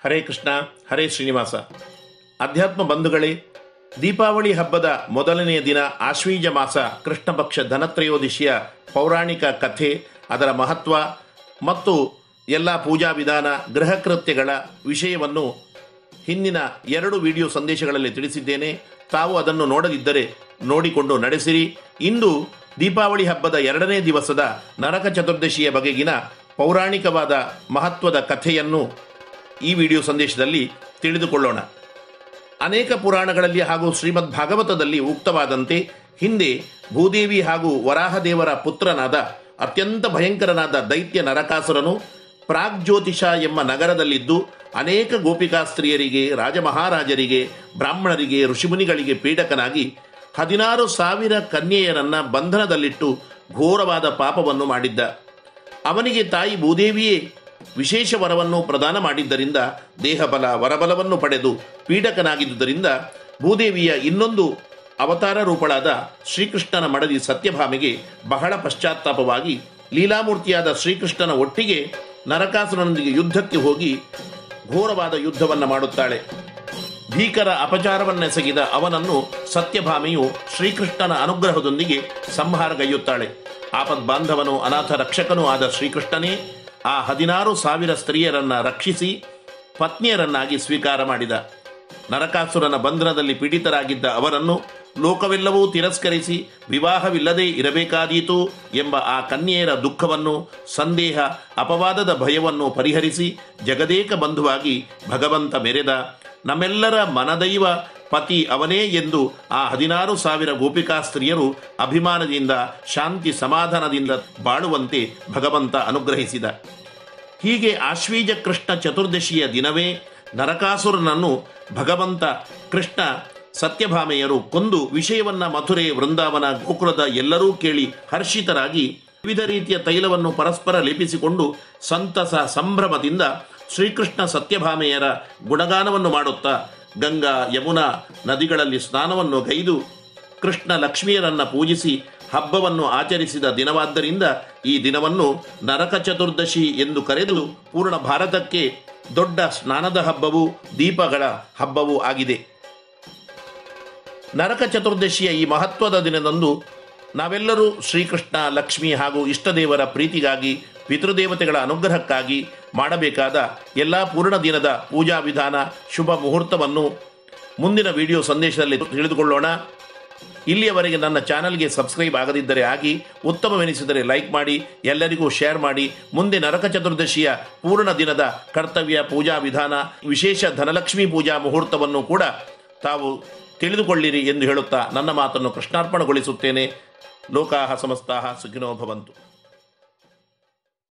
ಹರೇ ಕೃಷ್ಣ ಹರೇ ಶ್ರೀನಿವಾಸ ಅಧ್ಯಾತ್ಮ ಬಂಧುಗಳೇ ದೀಪಾವಳಿ ಹಬ್ಬದ ಮೊದಲನೆಯ ದಿನ ಆಶ್ವೀಜ ಮಾಸ ಕೃಷ್ಣ ಪಕ್ಷ ಧನತ್ರಯೋದಶಿಯ ಪೌರಾಣಿಕ ಕಥೆ ಅದರ ಮಹತ್ವ ಮತ್ತು ಎಲ್ಲ ಪೂಜಾ ವಿಧಾನ ಗೃಹ ಕೃತ್ಯಗಳ ವಿಷಯವನ್ನು ಹಿಂದಿನ ಎರಡು ವಿಡಿಯೋ ಸಂದೇಶಗಳಲ್ಲಿ ತಿಳಿಸಿದ್ದೇನೆ ತಾವು ಅದನ್ನು ನೋಡದಿದ್ದರೆ ನೋಡಿಕೊಂಡು ನಡೆಸಿರಿ ಇಂದು ದೀಪಾವಳಿ ಹಬ್ಬದ ಎರಡನೇ ದಿವಸದ ನರಕ ಚತುರ್ದಶಿಯ ಬಗೆಗಿನ ಪೌರಾಣಿಕವಾದ ಮಹತ್ವದ ಕಥೆಯನ್ನು ಈ ವಿಡಿಯೋ ಸಂದೇಶದಲ್ಲಿ ತಿಳಿದುಕೊಳ್ಳೋಣ ಅನೇಕ ಪುರಾಣಗಳಲ್ಲಿ ಹಾಗೂ ಶ್ರೀಮದ್ ಭಾಗವತದಲ್ಲಿ ಉಕ್ತವಾದಂತೆ ಹಿಂದೆ ಭೂದೇವಿ ಹಾಗೂ ವರಾಹದೇವರ ಪುತ್ರನಾದ ಅತ್ಯಂತ ಭಯಂಕರನಾದ ದೈತ್ಯ ನರಕಾಸುರನು ಪ್ರಾಗ್ಜ್ಯೋತಿಷ ಎಂಬ ನಗರದಲ್ಲಿದ್ದು ಅನೇಕ ಗೋಪಿಕಾ ಸ್ತ್ರೀಯರಿಗೆ ರಾಜಮಹಾರಾಜರಿಗೆ ಬ್ರಾಹ್ಮಣರಿಗೆ ಋಷಿಮುನಿಗಳಿಗೆ ಪೀಡಕನಾಗಿ ಹದಿನಾರು ಸಾವಿರ ಕನ್ಯೆಯರನ್ನ ಬಂಧನದಲ್ಲಿಟ್ಟು ಘೋರವಾದ ಪಾಪವನ್ನು ಮಾಡಿದ್ದ ಅವನಿಗೆ ತಾಯಿ ಭೂದೇವಿಯೇ ವಿಶೇಷ ವರವನ್ನು ಪ್ರದಾನ ಮಾಡಿದ್ದರಿಂದ ದೇಹಬಲ ವರಬಲವನ್ನು ಪಡೆದು ಪೀಡಕನಾಗಿದ್ದುದರಿಂದ ಭೂದೇವಿಯ ಇನ್ನೊಂದು ಅವತಾರ ರೂಪಳಾದ ಶ್ರೀಕೃಷ್ಣನ ಮಡದಿ ಸತ್ಯಭಾಮೆಗೆ ಬಹಳ ಪಶ್ಚಾತ್ತಾಪವಾಗಿ ಲೀಲಾಮೂರ್ತಿಯಾದ ಶ್ರೀಕೃಷ್ಣನ ಒಟ್ಟಿಗೆ ನರಕಾಸುರನೊಂದಿಗೆ ಯುದ್ಧಕ್ಕೆ ಹೋಗಿ ಘೋರವಾದ ಯುದ್ಧವನ್ನು ಮಾಡುತ್ತಾಳೆ ಭೀಕರ ಅಪಚಾರವನ್ನೆಸಗಿದ ಅವನನ್ನು ಸತ್ಯಭಾಮೆಯು ಶ್ರೀಕೃಷ್ಣನ ಅನುಗ್ರಹದೊಂದಿಗೆ ಸಂಹಾರಗೈಯುತ್ತಾಳೆ ಆಪದ್ ಬಾಂಧವನು ಅನಾಥ ರಕ್ಷಕನೂ ಆದ ಶ್ರೀಕೃಷ್ಣನೇ ಆ ಹದಿನಾರು ಸಾವಿರ ಸ್ತ್ರೀಯರನ್ನ ರಕ್ಷಿಸಿ ಪತ್ನಿಯರನ್ನಾಗಿ ಸ್ವೀಕಾರ ಮಾಡಿದ ನರಕಾಸುರನ ಬಂಧನದಲ್ಲಿ ಪೀಡಿತರಾಗಿದ್ದ ಅವರನ್ನು ಲೋಕವೆಲ್ಲವೂ ತಿರಸ್ಕರಿಸಿ ವಿವಾಹವಿಲ್ಲದೆ ಇರಬೇಕಾದೀತು ಎಂಬ ಆ ಕನ್ಯೆಯರ ದುಃಖವನ್ನು ಸಂದೇಹ ಅಪವಾದದ ಭಯವನ್ನು ಪರಿಹರಿಸಿ ಜಗದೇಕ ಬಂಧುವಾಗಿ ಭಗವಂತ ಮೆರೆದ ನಮ್ಮೆಲ್ಲರ ಮನದೈವ ಪತಿ ಅವನೇ ಎಂದು ಆ ಹದಿನಾರು ಸಾವಿರ ಗೋಪಿಕಾ ಸ್ತ್ರೀಯರು ಅಭಿಮಾನದಿಂದ ಶಾಂತಿ ಸಮಾಧಾನದಿಂದ ಬಾಳುವಂತೆ ಭಗವಂತ ಅನುಗ್ರಹಿಸಿದ ಹೀಗೆ ಆಶ್ವೀಜ ಕೃಷ್ಣ ಚತುರ್ದಶಿಯ ದಿನವೇ ನರಕಾಸುರನನ್ನು ಭಗವಂತ ಕೃಷ್ಣ ಸತ್ಯಭಾಮೆಯರು ಕೊಂದು ವಿಷಯವನ್ನ ಮಥುರೆ ವೃಂದಾವನ ಗೋಕುಲದ ಎಲ್ಲರೂ ಕೇಳಿ ಹರ್ಷಿತರಾಗಿ ವಿವಿಧ ರೀತಿಯ ತೈಲವನ್ನು ಪರಸ್ಪರ ಲೇಪಿಸಿಕೊಂಡು ಸಂತಸ ಸಂಭ್ರಮದಿಂದ ಶ್ರೀಕೃಷ್ಣ ಸತ್ಯಭಾಮೆಯರ ಗುಣಗಾನವನ್ನು ಮಾಡುತ್ತಾ ಗಂಗಾ ಯಮುನಾ ನದಿಗಳಲ್ಲಿ ಸ್ನಾನವನ್ನು ಗೈದು ಕೃಷ್ಣ ಲಕ್ಷ್ಮಿಯರನ್ನ ಪೂಜಿಸಿ ಹಬ್ಬವನ್ನು ಆಚರಿಸಿದ ದಿನವಾದ್ದರಿಂದ ಈ ದಿನವನ್ನು ನರಕ ಚತುರ್ದಶಿ ಎಂದು ಕರೆದು ಪೂರ್ಣ ಭಾರತಕ್ಕೆ ದೊಡ್ಡ ಸ್ನಾನದ ಹಬ್ಬವೂ ದೀಪಗಳ ಹಬ್ಬವೂ ಆಗಿದೆ ನರಕ ಚತುರ್ದಶಿಯ ಈ ಮಹತ್ವದ ದಿನದಂದು ನಾವೆಲ್ಲರೂ ಶ್ರೀಕೃಷ್ಣ ಲಕ್ಷ್ಮಿ ಹಾಗೂ ಇಷ್ಟದೇವರ ಪ್ರೀತಿಗಾಗಿ ಪಿತೃದೇವತೆಗಳ ಅನುಗ್ರಹಕ್ಕಾಗಿ ಮಾಡಬೇಕಾದ ಎಲ್ಲ ಪೂರ್ಣ ದಿನದ ಪೂಜಾ ವಿಧಾನ ಶುಭ ಮುಹೂರ್ತವನ್ನು ಮುಂದಿನ ವಿಡಿಯೋ ಸಂದೇಶದಲ್ಲಿ ತಿಳಿದುಕೊಳ್ಳೋಣ ಇಲ್ಲಿಯವರೆಗೆ ನನ್ನ ಚಾನಲ್ಗೆ ಸಬ್ಸ್ಕ್ರೈಬ್ ಆಗದಿದ್ದರೆ ಆಗಿ ಉತ್ತಮವೆನಿಸಿದರೆ ಲೈಕ್ ಮಾಡಿ ಎಲ್ಲರಿಗೂ ಶೇರ್ ಮಾಡಿ ಮುಂದೆ ನರಕ ಚತುರ್ದಶಿಯ ಪೂರ್ಣ ದಿನದ ಕರ್ತವ್ಯ ಪೂಜಾ ವಿಧಾನ ವಿಶೇಷ ಧನಲಕ್ಷ್ಮಿ ಪೂಜಾ ಮುಹೂರ್ತವನ್ನು ಕೂಡ ತಾವು ತಿಳಿದುಕೊಳ್ಳಿರಿ ಎಂದು ಹೇಳುತ್ತಾ ನನ್ನ ಮಾತನ್ನು ಕೃಷ್ಣಾರ್ಪಣಗೊಳಿಸುತ್ತೇನೆ ಲೋಕಾಹ ಸಮಸ್ತಾಹ ಸುಖಿನೋ ಭವಂತು